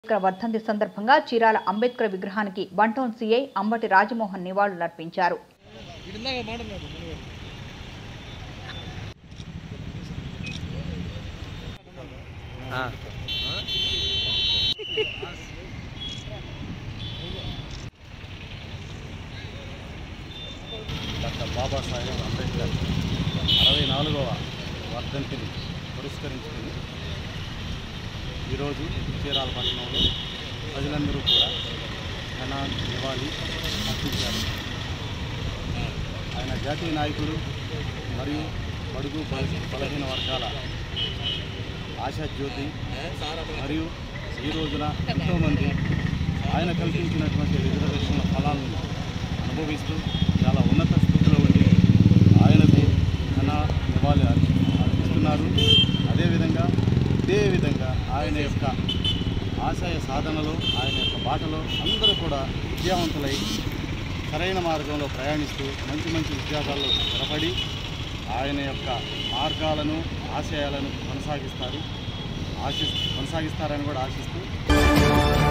అంబేద్కర్ వర్ధంతి సందర్భంగా చీరాల అంబేద్కర్ విగ్రహానికి one town CI Ambati Rajamohan నివాళులర్పించారు డాక్టర్ బాబాసాహెబ్ అంబేద్కర్ అరవై నాలుగవ వర్ధంతిని పురస్కరించుకుని ఈరోజు చీరాల పట్టణంలో ప్రజలందరూ కూడా ఘన నివాళి అర్పించారు ఆయన జాతీయ నాయకుడు మరియు బడుగు బల- బలహీన వర్గాల ఆశాజ్యోతి మరియు ఈ రోజున ఎంతోమంది ఆయన కల్పించినటువంటి రిజర్వేషన్ల ఫలాలను అనుభవిస్తూ చాలా ఉన్నత స్థితిలో ఉండి ఆయనకు ఘన నివాళి అర్పి- అర్పిస్తున్నారు అదేవిధంగా ఇదే విధంగా ఆయన యొక్క ఆశయ సాధనలో ఆయన యొక్క బాటలో అందరూ కూడా విద్యావంతులై సరైన మార్గంలో ప్రయాణిస్తూ మంచి మంచి ఉద్యోగాల్లో స్థిరపడి ఆయన యొక్క మార్గాలను ఆశయాలను కొనసాగిస్తారు ఆశిస్ కొనసాగిస్తారని కూడా ఆశిస్తూ